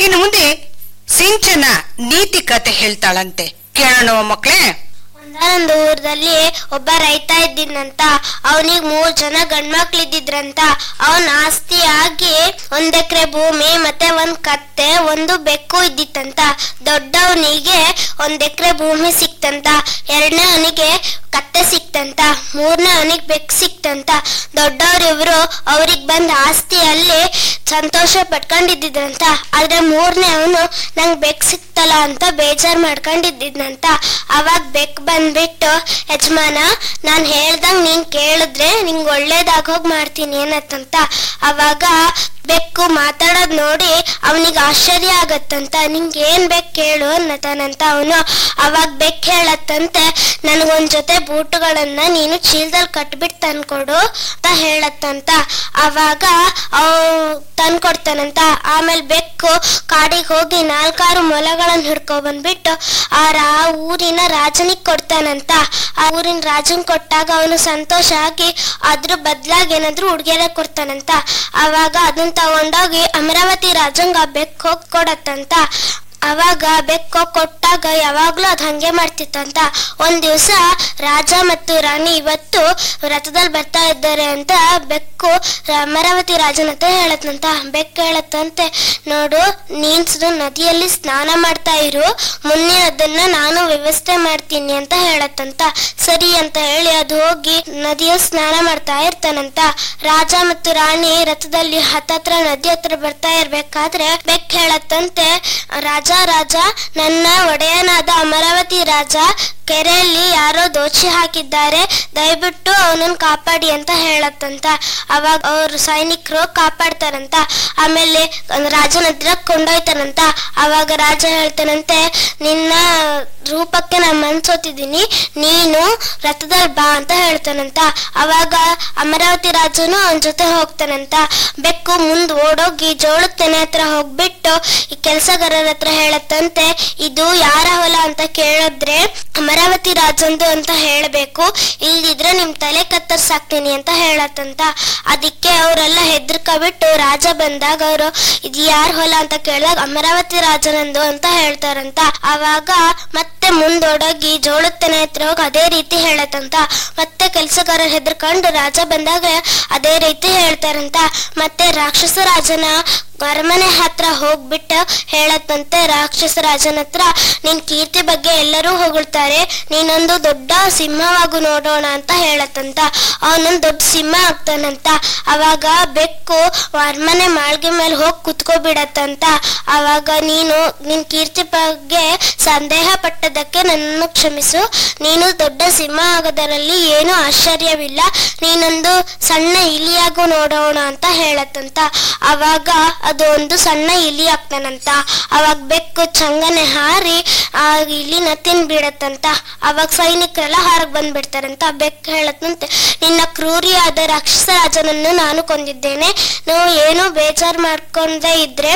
ಇನ್ನು ಮುಂದೆ ಸಿಂಚನ ನೀತಿ ಕತೆ ಹೇಳ್ತಾಳಂತೆ ಕೇಳೋಣ ಮಕ್ಕಳೇ ಒಂದಾನೊಂದು ಊರದಲ್ಲಿ ಒಬ್ಬ ರೈತ ಇದ್ದಿದ್ನಂತ ಅವನಿಗೆ ಮೂರ್ ಜನ ಗಂಡ್ಮಕ್ಳು ಇದ್ದಿದ್ರಂತ ಅವನ್ ಆಸ್ತಿಯಾಗಿ ಒಂದ್ ಎಕರೆ ಭೂಮಿ ಮತ್ತೆ ಒಂದ್ ಕತ್ತೆ ಒಂದು ಬೆಕ್ಕು ಇದ್ದಿತ್ತಂತ ದೊಡ್ಡವನಿಗೆ ಒಂದ್ ಎಕರೆ ಭೂಮಿ ಸಿಕ್ತಂತ ಎರಡನೇ ಅವನಿಗೆ ಕತ್ತೆ ಸಿಕ್ತಂತ ಮೂರನೇ ಅವನಿಗೆ ಬೆಕ್ಕು ಸಿಕ್ತಂತ ದೊಡ್ಡವರಿಬ್ರು ಅವ್ರಿಗೆ ಬಂದ ಆಸ್ತಿಯಲ್ಲಿ ಸಂತೋಷ ಪಟ್ಕೊಂಡಿದ್ದಿದ್ರಂತ ಆದ್ರೆ ಮೂರನೇ ಅವನು ನಂಗ್ ಬೆಕ್ ಸಿಕ್ತಲ್ಲ ಅಂತ ಬೇಜಾರ್ ಮಾಡ್ಕೊಂಡಿದ್ದಿದ್ನಂತ ಅವಾಗ ಬೆಕ್ ಬಂದ್ಬಿಟ್ಟು ಯಜಮಾನ ನಾನ್ ಹೇಳ್ದಂಗ್ ನೀನ್ ಕೇಳಿದ್ರೆ ನಿಂಗ್ ಒಳ್ಳೇದಾಗ ಹೋಗ್ ಮಾಡ್ತೀನಿ ಏನತ್ತಂತ ಅವಾಗ ಬೆಕ್ಕು ಮಾತಾಡೋದ್ ನೋಡಿ ಅವನಿಗೆ ಆಶ್ಚರ್ಯ ಆಗತ್ತಂತ ನಿಂಗೆ ಏನ್ ಬೇಕು ಕೇಳು ಅನ್ನತಾನಂತ ಅವನು ಅವಾಗ ಬೆಕ್ ಹೇಳತ್ತಂತೆ ನನಗೊಂದ್ ಜೊತೆ ಬೂಟುಗಳನ್ನ ನೀನು ಚೀಲದಲ್ಲಿ ಕಟ್ಬಿಟ್ಟು ತಂದ್ಕೊಡು ಅಂತ ಹೇಳತ್ತಂತ ಅವಾಗ ಅವ್ ತಂದ್ಕೊಡ್ತಾನಂತ ಆಮೇಲೆ ಬೆಕ್ಕು ಕಾಡಿಗೆ ಹೋಗಿ ನಾಲ್ಕಾರು ಮೊಲಗಳನ್ನ ಹಿಡ್ಕೊ ಬಂದ್ಬಿಟ್ಟು ಆ ರಾ ಊರಿನ ರಾಜನಿಗೆ ಕೊಡ್ತಾನಂತ ಆ ಊರಿನ ರಾಜನ್ ಕೊಟ್ಟಾಗ ಅವನು ಸಂತೋಷ ಆಗಿ ಅದ್ರ ಬದ್ಲಾಗಿ ಏನಾದ್ರು ಉಡುಗೊರೆ ಕೊಡ್ತಾನಂತ ಅವಾಗ ಅದನ್ನ ತಗೊಂಡೋಗಿ ಅಮರಾವತಿ ರಾಜಂಗ ಬೆಕ್ಕು ಹೋಗಿ ಕೊಡತ್ತಂತ ಅವಾಗ ಬೆಕ್ಕು ಕೊಟ್ಟಾಗ ಯಾವಾಗ್ಲೂ ಅದ್ ಹಂಗೆ ಮಾಡ್ತಿತ್ತಂತ ಒಂದ್ ದಿವ್ಸ ರಾಜ ಮತ್ತು ರಾಣಿ ಇವತ್ತು ರಥದಲ್ಲಿ ಬರ್ತಾ ಇದ್ದಾರೆ ಅಂತ ಬೆಕ್ಕು ಅಮರಾವತಿ ರಾಜನ ಹತ್ರ ಹೇಳತ್ತಂತ ಬೆಕ್ಕು ಹೇಳತ್ತಂತೆ ನೋಡು ನೀನ್ ಸುದು ನದಿಯಲ್ಲಿ ಸ್ನಾನ ಮಾಡ್ತಾ ಇರು ಮುಂದಿನದನ್ನ ನಾನು ವ್ಯವಸ್ಥೆ ಮಾಡ್ತೀನಿ ಅಂತ ಹೇಳತ್ತಂತ ಸರಿ ಅಂತ ಹೇಳಿ ಅದು ಹೋಗಿ ನದಿಯ ಸ್ನಾನ ಮಾಡ್ತಾ ಇರ್ತಾನಂತ ರಾಜ ಮತ್ತು ರಾಣಿ ರಥದಲ್ಲಿ ಹತ್ತತ್ರ ನದಿ ಹತ್ರ ಬರ್ತಾ ಇರ್ಬೇಕಾದ್ರೆ ಬೆಕ್ ಹೇಳತ್ತಂತೆ ರಾಜ ರಾಜ ನನ್ನ ಒಡೆಯನಾದ ಅಮರಾವತಿ ರಾಜ ಕೆರೆಯಲ್ಲಿ ಯಾರೋ ದೋಚಿ ಹಾಕಿದ್ದಾರೆ ದಯವಿಟ್ಟು ಅವನನ್ನ ಕಾಪಾಡಿ ಅಂತ ಹೇಳತ್ತಂತ ಅವಾಗ ಅವ್ರ ಸೈನಿಕರು ಕಾಪಾಡ್ತಾರಂತ ಆಮೇಲೆ ರಾಜನ ಹತ್ರ ಕೊಂಡೊಯ್ತಾರಂತ ಅವಾಗ ರಾಜ ಹೇಳ್ತಾನಂತೆ ನಿನ್ನ ರೂಪಕ್ಕೆ ನಾನು ಮನ್ಸೋತಿದ್ದೀನಿ ನೀನು ರಥದಲ್ಲಿ ಬಾ ಅಂತ ಹೇಳ್ತಾನಂತ ಅವಾಗ ಅಮರಾವತಿ ರಾಜನು ಅವನ ಜೊತೆ ಹೋಗ್ತಾನಂತ ಬೆಕ್ಕು ಮುಂದ್ ಓಡೋಗಿ ಜೋಳದ ತೆನೆ ಹತ್ರ ಹೋಗ್ಬಿಟ್ಟು ಈ ಕೆಲಸಗಾರರ ಹತ್ರ ಹೇಳತ್ತಂತೆ ಇದು ಯಾರ ಹೊಲ ಅಂತ ಕೇಳಿದ್ರೆ ಅಮರಾವತಿ ರಾಜಂದು ಅಂತ ಹೇಳಬೇಕು ಇಲ್ದಿದ್ರೆ ನಿಮ್ ತಲೆ ಕತ್ತರ್ಸಾಕ್ತೀನಿ ಅಂತ ಹೇಳತ್ತಂತ ಅದಕ್ಕೆ ಅವರೆಲ್ಲ ಹೆದರ್ಕಬಿಟ್ಟು ರಾಜ ಬಂದಾಗ ಅವರು ಇದು ಯಾರ ಹೊಲ ಅಂತ ಕೇಳಿದಾಗ ಅಮರಾವತಿ ರಾಜನಂದು ಅಂತ ಹೇಳ್ತಾರಂತ ಅವಾಗ ಮತ್ತೆ ಮುಂದೊಡಗಿ ಜೋಳದ ತೆನೆ ಹತ್ರ ಹೋಗಿ ಅದೇ ರೀತಿ ಹೇಳತ್ತಂತ ಮತ್ತೆ ಕೆಲಸಗಾರರು ಹೆದರ್ಕೊಂಡು ರಾಜ ಬಂದಾಗ ಅದೇ ರೀತಿ ಹೇಳ್ತಾರಂತ ಮತ್ತೆ ರಾಕ್ಷಸ ರಾಜನ ಅರಮನೆ ಹತ್ರ ಹೋಗ್ಬಿಟ್ಟು ಹೇಳತ್ತಂತೆ ರಾಕ್ಷಸ ರಾಜನ ಹತ್ರ ನಿನ್ ಕೀರ್ತಿ ಬಗ್ಗೆ ಎಲ್ಲರೂ ಹೊಗಳ್ತಾರೆ ನೀನೊಂದು ದೊಡ್ಡ ಸಿಂಹವಾಗು ನೋಡೋಣ ಅಂತ ಹೇಳತ್ತಂತ ಅವನೊಂದು ದೊಡ್ಡ ಸಿಂಹ ಆಗ್ತಾನಂತ ಅವಾಗ ಬೆಕ್ಕು ಅರಮನೆ ಮಾಳ್ಗೆ ಮೇಲೆ ಹೋಗಿ ಕುತ್ಕೋಬಿಡತ್ತಂತ ಅವಾಗ ನೀನು ನಿನ್ ಕೀರ್ತಿ ಬಗ್ಗೆ ಸಂದೇಹ ಪಟ್ಟದಕ್ಕೆ ನನ್ನನ್ನು ಕ್ಷಮಿಸು ನೀನು ದೊಡ್ಡ ಸಿಂಹ ಆಗೋದರಲ್ಲಿ ಏನು ಆಶ್ಚರ್ಯವಿಲ್ಲ ನೀನೊಂದು ಸಣ್ಣ ಇಲಿಯಾಗು ನೋಡೋಣ ಅಂತ ಹೇಳತ್ತಂತ ಅವಾಗ ಅದು ಒಂದು ಸಣ್ಣ ಇಲಿ ಆಗ್ತಾನಂತ ಅವಾಗ ಬೆಕ್ಕು ಚಂಗನೆ ಹಾರಿ ಆ ಇಲಿನ ತಿನ್ಬಿಡತ್ತಂತ ಅವಾಗ ಸೈನಿಕರೆಲ್ಲ ಹೊರಗ್ ಬಂದ್ಬಿಡ್ತಾರಂತ ಬೆಕ್ಕು ಹೇಳತ್ತಂತೆ ನಿನ್ನ ಕ್ರೂರಿಯಾದ ರಾಕ್ಷಸ ರಾಜನನ್ನು ನಾನು ಕೊಂದಿದ್ದೇನೆ ನೀವು ಏನು ಬೇಜಾರ್ ಮಾಡ್ಕೊಂಡೇ ಇದ್ರೆ